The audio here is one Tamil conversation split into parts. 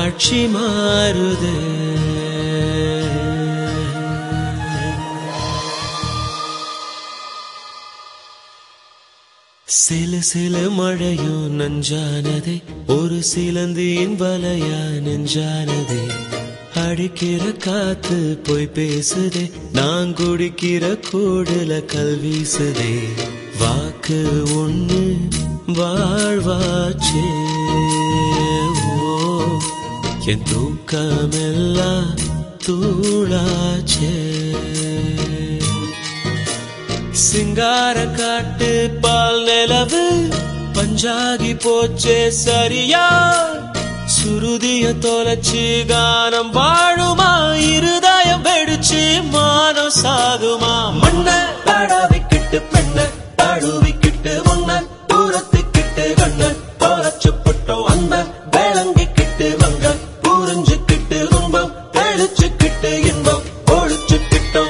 காட்சி மாறுதே சில சில மழையும் நஞ்சானதே ஒரு சிலந்தியின் வலையா நெஞ்சானதே அடிக்கிற காத்து போய் பேசுதே நான் குடிக்கிற கூடுல கல் வீசுதே வாக்கு ஒண்ணு வாழ்வாச்சே ஓ என் தூக்கமெல்லாம் தூளாச்சே சிங்கார காட்டு பால் நிலவு பஞ்சாகி போச்சே சரியா சுருதிய தொலைச்சு கானம் வாழுமா இருதயம் வெடிச்சு மானம் சாகுமா மண்ண பாடாவிக்கிட்டு பெண்ண பாடுவிக்கிட்டு உன்ன தூரத்துக்கிட்டு கண்ண தொலைச்சுப்பட்டோம் அந்த வேளங்கிக்கிட்டு வங்க புரிஞ்சுக்கிட்டு துன்பம் தெளிச்சுக்கிட்டு இன்பம் ஒழிச்சுக்கிட்டோம்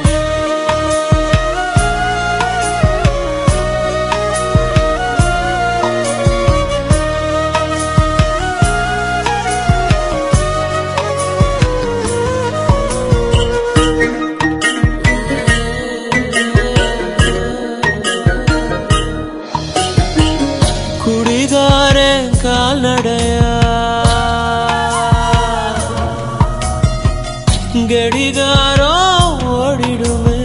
குடிகாரன் கால்நடையா கடிகாரம் ஓடிடுமே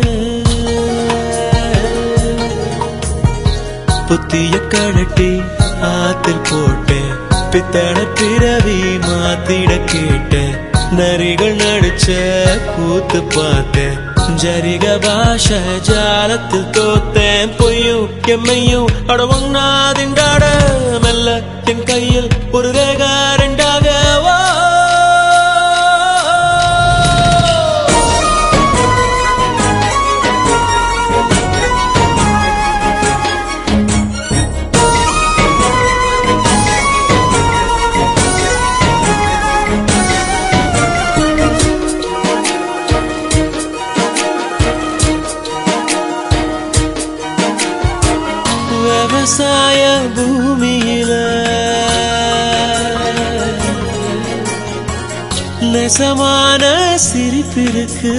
புத்திய கழட்டி ஆத்தில் போட்டேன் பித்தள பிறவி மாத்திட கேட்டேன் நரிகள் நடிச்ச கூத்து பார்த்தேன் ஜரிக பாஷ ஜாலத்தில் தோத்தேன் பொய்யும் எம்மையும் அட ஒன்னாதிண்டாட மெல்ல என் கையில் ஒரு ரேகா ரெண்டாக வா விவசாய பூமியில நெசமான சிரிப்பிருக்கு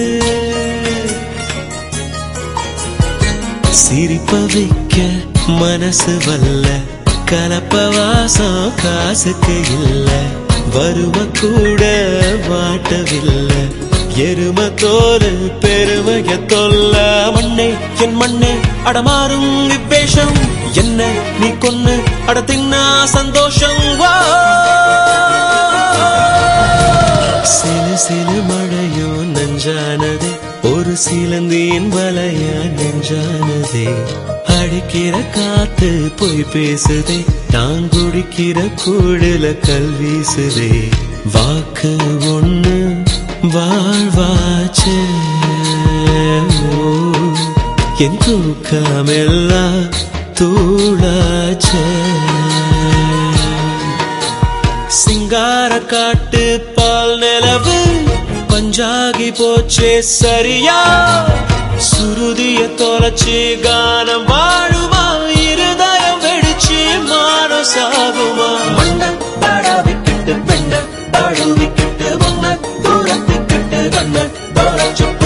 சிரிப்ப வைக்க மனசு வல்ல கலப்ப வாசம் காசுக்கு இல்ல வருவ கூட வாட்டவில்லை எரும தோல் பெருமைய தொல்ல மண்ணே என் மண்ணே அடமாறும் இவ்வேஷம் என்ன நீ கொன்னு அட தின்னா சந்தோஷம் வா சிலு சிலு மழையோ நஞ்சானதே ஒரு சிலந்தியின் வலைய நெஞ்சானதே அடிக்கிற காத்து போய் பேசுதே நான் குடிக்கிற கூடுல கல் வீசுதே வாக்கு ஒண்ணு வாழ்வாச்சே ஓ, என் தூக்கமெல்லாம் தூளாச்சே சிங்கார காட்டு பால் நிலவு பஞ்சாகி போச்சே சரியா சுருதிய தொலைச்சு கானம் வாழுமா இருதயம் வெடிச்சு மானம் சாகுமா மண்ண பாடாவிக்கிட்டு பெண்ண பாழுவிக்கிட்டு உன்ன தூரத்துக்கிட்டு கண்ண தொலைச்சு